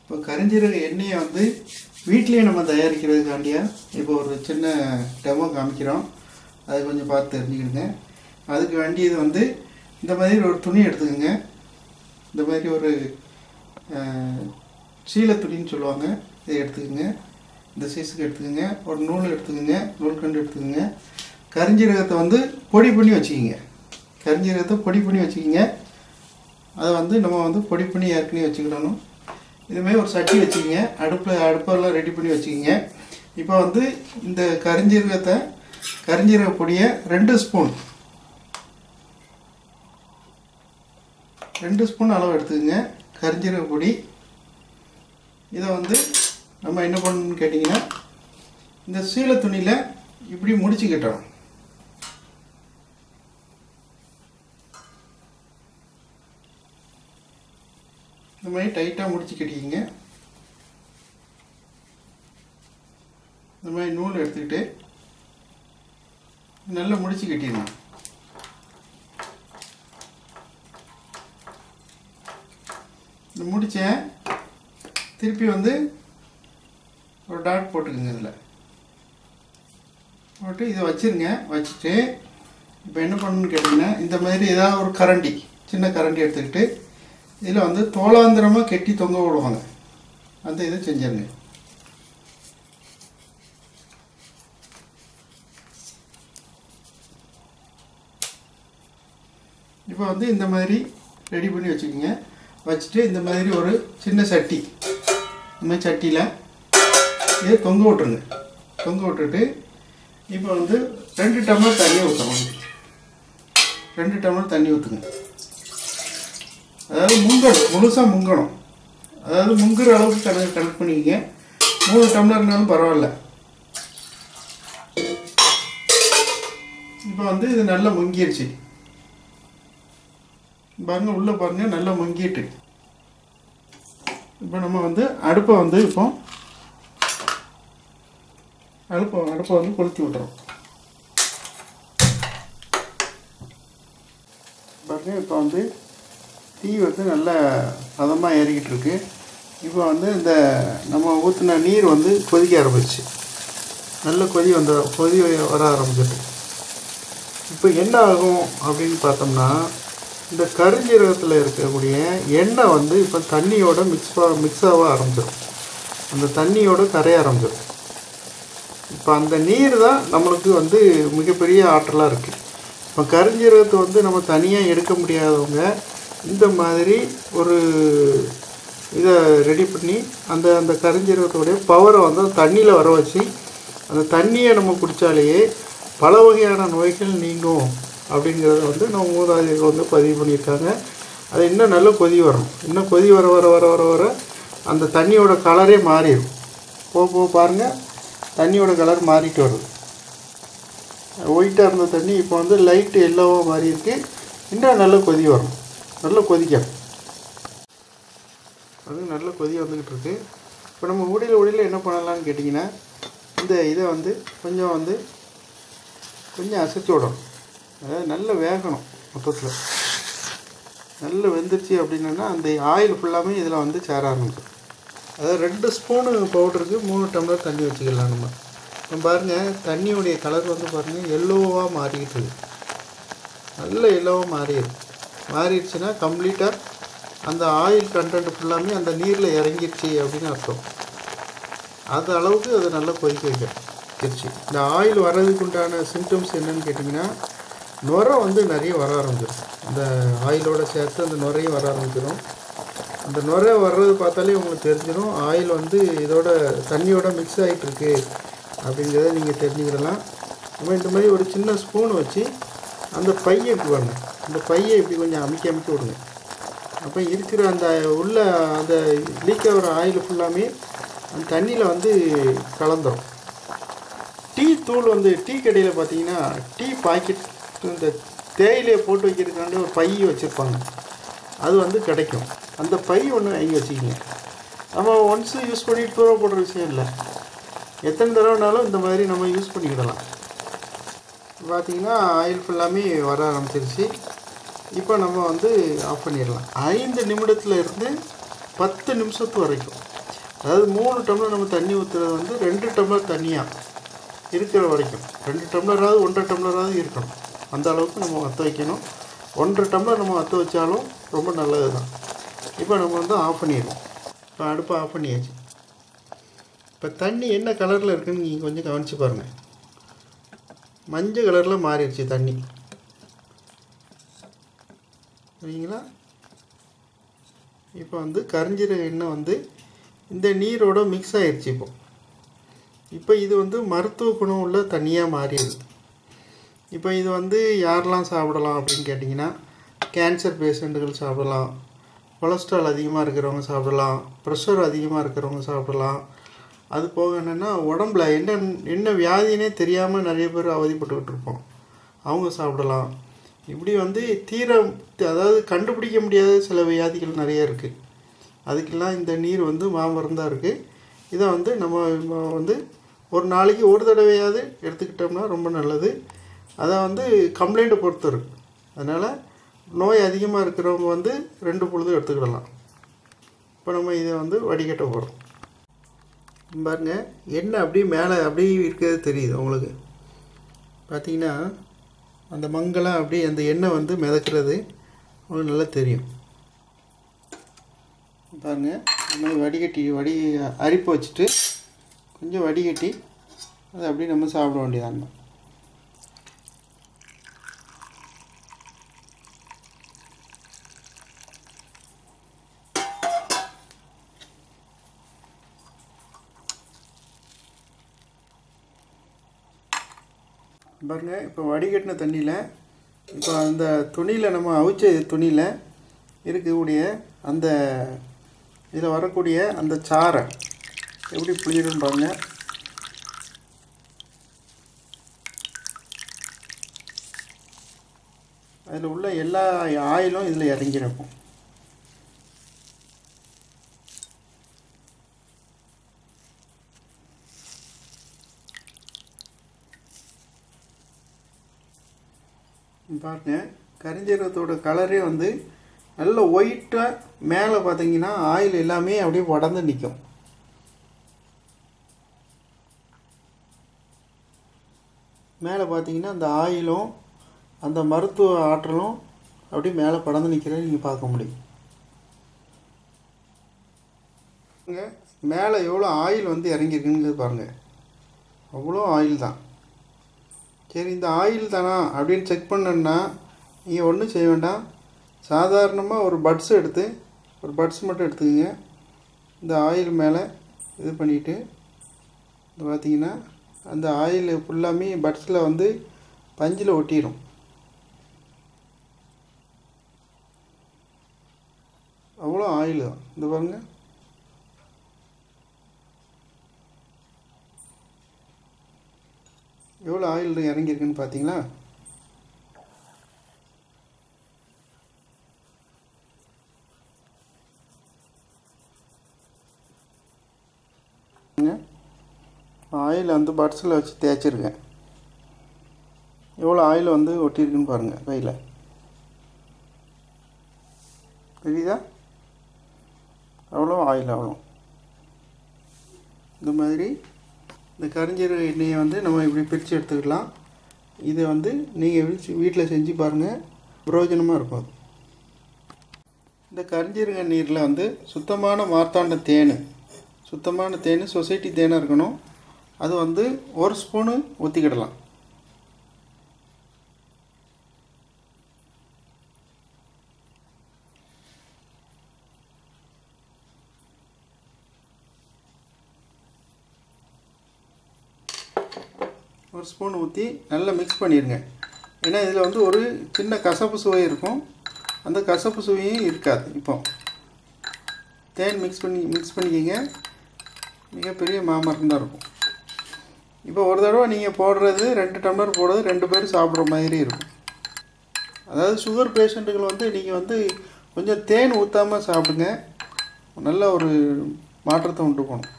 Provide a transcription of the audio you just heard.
இப்போ கரிஞ்சீரக எண்ணெயை வந்து வீட்லேயே நம்ம தயாரிக்கிறதுக்காண்டியா இப்போ ஒரு சின்ன டெமோ காமிக்கிறோம் அது கொஞ்சம் பார்த்து தெரிஞ்சுக்கிடுங்க அதுக்கு வேண்டியது வந்து இந்த மாதிரி ஒரு துணி எடுத்துக்கோங்க இந்த மாதிரி ஒரு அஹ், சீலை துணின்னு சொல்லுவாங்க இதை எடுத்துக்கோங்க இந்த சைஸுக்கு எடுத்துக்கோங்க ஒரு நூல் எடுத்துக்கோங்க நூல் கண்டு எடுத்துக்கோங்க கரிஞ்சீரகத்தை வந்து பொடி பண்ணி வச்சுக்கிங்க கரிஞ்சீரகத்தை பொடி பண்ணி வச்சுக்கிங்க அதை வந்து நம்ம வந்து பொடி பண்ணி ஏற்கனவே வச்சுக்கிடணும் இதுமாதிரி ஒரு சட்டி வச்சுக்கிங்க அடுப்பில் அடுப்பெல்லாம் ரெடி பண்ணி வச்சுக்கிங்க இப்போ வந்து இந்த கரிஞ்சீரகத்தை கரிஞ்சீரக பொடியை ரெண்டு ஸ்பூன் ரெண்டு ஸ்பூன் அளவு எடுத்துக்கோங்க கரிஞ்சீரக பொடி இதை வந்து நம்ம என்ன பண்ணணும்னு கேட்டிங்கன்னா இந்த சீலை துணியில் இப்படி முடிச்சுக்கிட்டோம் இந்த மாதிரி டைட்டாக முடிச்சு கட்டிக்கிங்க இந்த மாதிரி நூல் எடுத்துக்கிட்டு நல்லா முடிச்சு கட்டிடணும் இந்த முடிச்ச திருப்பி வந்து ஒரு டாட் போட்டுக்குங்க இதில் போட்டு இதை வச்சிருங்க வச்சுட்டு இப்போ என்ன பண்ணணும்னு கேட்டிங்கன்னா இந்த மாதிரி ஏதாவது ஒரு கரண்டி சின்ன கரண்டி எடுத்துக்கிட்டு இதில் வந்து தோளாந்திரமாக கெட்டி தொங்க விடுவாங்க அந்த இதை செஞ்சிருங்க இப்போ வந்து இந்த மாதிரி ரெடி பண்ணி வச்சுக்கோங்க வச்சுட்டு இந்த மாதிரி ஒரு சின்ன சட்டி இந்த மாதிரி சட்டியில் இதை தொங்க விட்ருங்க தொங்க விட்டுட்டு இப்போ வந்து ரெண்டு டம்ளர் தண்ணி ஊற்றணும் ரெண்டு டம்ளர் தண்ணி ஊற்றுங்க அதாவது முங்கணும் முழுசாக முங்கணும் அதாவது முங்குற அளவுக்கு கணக்கு கணக்கு பண்ணிக்கங்க மூணு டம்ளர்னாலும் பரவாயில்ல இப்போ வந்து இது நல்லா முங்கிருச்சு பாருங்க உள்ளே பாருங்க நல்லா முங்கிட்டு இப்போ நம்ம வந்து அடுப்பை வந்து இப்போ அடுப்பை அடுப்பை வந்து கொளுத்தி விட்டுறோம் பாருங்க இப்போ வந்து தீ வந்து நல்ல பதமாக ஏறிக்கிட்டு இருக்கு இப்போ வந்து இந்த நம்ம ஊற்றின நீர் வந்து கொதிக்க ஆரம்பிச்சு நல்ல கொதி வந்த கொதி வர ஆரம்பிச்சிட்டு இப்போ என்ன ஆகும் அப்படின்னு பார்த்தோம்னா இந்த கருஞ்சீரகத்தில் இருக்கக்கூடிய எண்ணெய் வந்து இப்போ தண்ணியோட மிக்ஸ் மிக்ஸ் ஆக ஆரம்பிச்சிடும் அந்த தண்ணியோட கரைய ஆரம்பிச்சிடும் இப்போ அந்த நீர் தான் நம்மளுக்கு வந்து மிகப்பெரிய ஆற்றலாக இருக்குது இப்போ கருஞ்சீரகத்தை வந்து நம்ம தனியாக எடுக்க முடியாதவங்க இந்த மாதிரி ஒரு இதை ரெடி பண்ணி அந்த அந்த கருஞ்சீரகத்தோடைய பவரை வந்து தண்ணியில் வர வச்சு அந்த தண்ணியை நம்ம குடித்தாலேயே பல வகையான நோய்கள் நீங்கும் அப்படிங்கிறத வந்து நம்ம மூதாதையர்கள் வந்து பதிவு பண்ணியிருக்காங்க அது இன்னும் நல்ல கொதி வரணும் இன்னும் கொதி வர வர வர வர வர அந்த தண்ணியோட கலரே மாறிடும் போக போக பாருங்கள் தண்ணியோட கலர் மாறிட்டு வருது ஒயிட்டாக இருந்த தண்ணி இப்போ வந்து லைட்டு எல்லோவாக மாறி இருக்கு இன்னும் நல்ல கொதி வரும் நல்ல கொதிக்கும் அது நல்ல கொதி வந்துக்கிட்டு இருக்கு இப்போ நம்ம உடையில் உடையில் என்ன பண்ணலாம்னு கேட்டிங்கன்னா இந்த இதை வந்து கொஞ்சம் வந்து கொஞ்சம் அசைச்சு விடணும் அதாவது நல்ல வேகணும் மொத்தத்தில் நல்ல வெந்துருச்சு அப்படின்னா அந்த ஆயில் ஃபுல்லாமே இதில் வந்து சேர ஆரம்பிக்கும் அதாவது ரெண்டு ஸ்பூனு பவுடருக்கு மூணு டம்ளர் தண்ணி வச்சுக்கலாம் நம்ம இப்போ பாருங்கள் தண்ணியுடைய கலர் வந்து பாருங்கள் எல்லோவாக மாறிக்கிட்டு இருக்கு நல்ல எல்லோவாக மாறிடுது மாறிடுச்சுன்னா கம்ப்ளீட்டாக அந்த ஆயில் கண்டென்ட் ஃபுல்லாமே அந்த நீரில் இறங்கிடுச்சு அப்படின்னு அர்த்தம் அது அளவுக்கு அது நல்லா கொதிக்க வைக்கும் திருச்சி இந்த ஆயில் வர்றதுக்கு உண்டான சிம்டம்ஸ் என்னன்னு கேட்டிங்கன்னா நுரை வந்து நிறைய வர ஆரம்பிச்சிடும் இந்த ஆயிலோட சேர்த்து அந்த நுரையும் வர ஆரம்பிச்சிடும் அந்த நுரை வர்றது பார்த்தாலே உங்களுக்கு தெரிஞ்சிடும் ஆயில் வந்து இதோட தண்ணியோட மிக்ஸ் ஆகிட்டு இருக்கு அப்படிங்கிறத நீங்கள் தெரிஞ்சுக்கிடலாம் நம்ம இந்த மாதிரி ஒரு சின்ன ஸ்பூன் வச்சு அந்த பையை இப்படி வாங்க அந்த பையை இப்படி கொஞ்சம் அமுக்கி அமுக்கி விடுங்க அப்போ இருக்கிற அந்த உள்ள அந்த லீக் ஆகிற ஆயில் ஃபுல்லாமே அந்த தண்ணியில் வந்து கலந்துரும் டீ தூள் வந்து டீ கடையில் பார்த்தீங்கன்னா டீ பாக்கெட் இந்த தேயிலையை போட்டு வைக்கிறதுக்காண்டி ஒரு பை வச்சுருப்பாங்க அது வந்து கிடைக்கும் அந்த பை ஒன்று வாங்கி வச்சுக்கிங்க நம்ம ஒன்ஸு யூஸ் பண்ணிட்டு தூர போடுற விஷயம் இல்லை எத்தனை தடவைனாலும் இந்த மாதிரி நம்ம யூஸ் பண்ணிக்கிடலாம் பார்த்தீங்கன்னா ஆயில் ஃபுல்லாமே வர ஆரம்பிச்சிருச்சு இப்போ நம்ம வந்து ஆஃப் பண்ணிடலாம் ஐந்து நிமிடத்தில் இருந்து பத்து நிமிஷத்து வரைக்கும் அதாவது மூணு டம்ளர் நம்ம தண்ணி ஊற்றுறது வந்து ரெண்டு டம்ளர் தண்ணியாக இருக்கிற வரைக்கும் ரெண்டு டம்ளராவது ஒன்றரை டம்ளராவது இருக்கணும் அந்த அளவுக்கு நம்ம வற்ற வைக்கணும் ஒன்றரை டம்ளர் நம்ம வற்ற வச்சாலும் ரொம்ப நல்லது தான் இப்போ நம்ம வந்து ஆஃப் பண்ணிடுவோம் இப்போ அடுப்பை ஆஃப் பண்ணியாச்சு இப்போ தண்ணி என்ன கலரில் இருக்குன்னு நீங்கள் கொஞ்சம் கவனித்து பாருங்கள் மஞ்சள் கலரில் மாறிடுச்சு தண்ணி சரிங்களா இப்போ வந்து கரிஞ்சீரக எண்ணெய் வந்து இந்த நீரோட மிக்ஸ் ஆயிடுச்சு இப்போ இப்போ இது வந்து மருத்துவ குணம் உள்ள தண்ணியாக மாறிடுது இப்போ இது வந்து யாரெல்லாம் சாப்பிடலாம் அப்படின்னு கேட்டிங்கன்னா கேன்சர் பேஷண்ட்டுகள் சாப்பிடலாம் கொலஸ்ட்ரால் அதிகமாக இருக்கிறவங்க சாப்பிடலாம் ப்ரெஷர் அதிகமாக இருக்கிறவங்க சாப்பிடலாம் அது போக என்னென்னா உடம்புல என்ன என்ன வியாதினே தெரியாமல் நிறைய பேர் அவதிப்பட்டுக்கிட்டு இருப்போம் அவங்க சாப்பிடலாம் இப்படி வந்து தீர அதாவது கண்டுபிடிக்க முடியாத சில வியாதிகள் நிறைய இருக்குது அதுக்கெல்லாம் இந்த நீர் வந்து மாமருந்தாக இருக்குது இதை வந்து நம்ம நம்ம வந்து ஒரு நாளைக்கு ஒரு தடவையாவது எடுத்துக்கிட்டோம்னா ரொம்ப நல்லது அதை வந்து கம்ப்ளைண்ட்டை பொறுத்து இருக்கு அதனால் நோய் அதிகமாக இருக்கிறவங்க வந்து ரெண்டு பொழுது எடுத்துக்கிடலாம் இப்போ நம்ம இதை வந்து வடிகட்ட போகிறோம் பாருங்க எண்ணெய் அப்படியே மேலே அப்படியே இருக்கிறது தெரியுது உங்களுக்கு பார்த்தீங்கன்னா அந்த மங்கலம் அப்படியே அந்த எண்ணெய் வந்து மிதக்கிறது உங்களுக்கு நல்லா தெரியும் பாருங்க இந்த மாதிரி வடிகட்டி வடி அரிப்பு வச்சுட்டு கொஞ்சம் வடிகட்டி அதை அப்படியே நம்ம சாப்பிட வேண்டியதான் பாருங்க இப்போ வடிகட்டின தண்ணியில் இப்போ அந்த துணியில் நம்ம அவிச்ச துணியில் இருக்கக்கூடிய அந்த இதில் வரக்கூடிய அந்த சாறை எப்படி புளியிடும் பாருங்க அதில் உள்ள எல்லா ஆயிலும் இதில் இறங்கிருக்கும் பாருங்க கரிஞ்சீரகத்தோட கலரே வந்து நல்ல ஒயிட்டாக மேலே பார்த்தீங்கன்னா ஆயில் எல்லாமே அப்படியே உடந்து நிற்கும் மேலே பார்த்தீங்கன்னா அந்த ஆயிலும் அந்த மருத்துவ ஆற்றலும் அப்படியே மேலே படர்ந்து நிற்கிறத நீங்கள் பார்க்க முடியும் பாருங்க, மேலே எவ்வளோ ஆயில் வந்து இறங்கியிருக்குங்கிறது பாருங்கள் அவ்வளோ ஆயில் தான் சரி இந்த ஆயில் தானா அப்படின்னு செக் பண்ணணுன்னா நீங்கள் ஒன்றும் செய்ய வேண்டாம் சாதாரணமாக ஒரு பட்ஸ் எடுத்து ஒரு பட்ஸ் மட்டும் எடுத்துக்கோங்க இந்த ஆயில் மேலே இது பண்ணிவிட்டு இது பார்த்தீங்கன்னா அந்த ஆயில் ஃபுல்லாமே பட்ஸில் வந்து பஞ்சில் ஒட்டிடும் அவ்வளோ ஆயில் தான் இந்த பாருங்கள் எவ்வளோ ஆயில் இறங்கியிருக்குன்னு பார்த்தீங்களா ஆயில் வந்து பட்ஸில் வச்சு தேய்ச்சிருக்கேன் எவ்வளோ ஆயில் வந்து ஒட்டியிருக்குன்னு பாருங்கள் கையில் தெரியுதா அவ்வளோ ஆயில் அவ்வளோ இந்த மாதிரி இந்த கரிஞ்சீரக எண்ணெயை வந்து நம்ம இப்படி பிரித்து எடுத்துக்கலாம் இதை வந்து நீங்கள் வீட்டில் செஞ்சு பாருங்கள் பிரயோஜனமாக இருக்கும் அது. இந்த கரிஞ்சீரக நீரில் வந்து சுத்தமான மார்த்தாண்ட தேன் சுத்தமான தேன் சொசைட்டி தேனாக இருக்கணும் அது வந்து ஒரு ஸ்பூனு ஊற்றிக்கிடலாம் ஒரு ஸ்பூன் ஊற்றி நல்லா மிக்ஸ் பண்ணிடுங்க ஏன்னா இதில் வந்து ஒரு சின்ன கசப்பு சுவை இருக்கும் அந்த கசப்பு சுவையும் இருக்காது இப்போ தேன் மிக்ஸ் பண்ணி மிக்ஸ் பண்ணிக்கிங்க மிகப்பெரிய மாமரம் தான் இருக்கும் இப்போ ஒரு தடவை நீங்கள் போடுறது ரெண்டு டம்ளர் போடுறது ரெண்டு பேர் சாப்பிட்ற மாதிரி இருக்கும் அதாவது சுகர் பேஷண்ட்டுகள் வந்து நீங்கள் வந்து கொஞ்சம் தேன் ஊற்றாமல் சாப்பிடுங்க நல்ல ஒரு மாற்றத்தை உண்டு போகணும்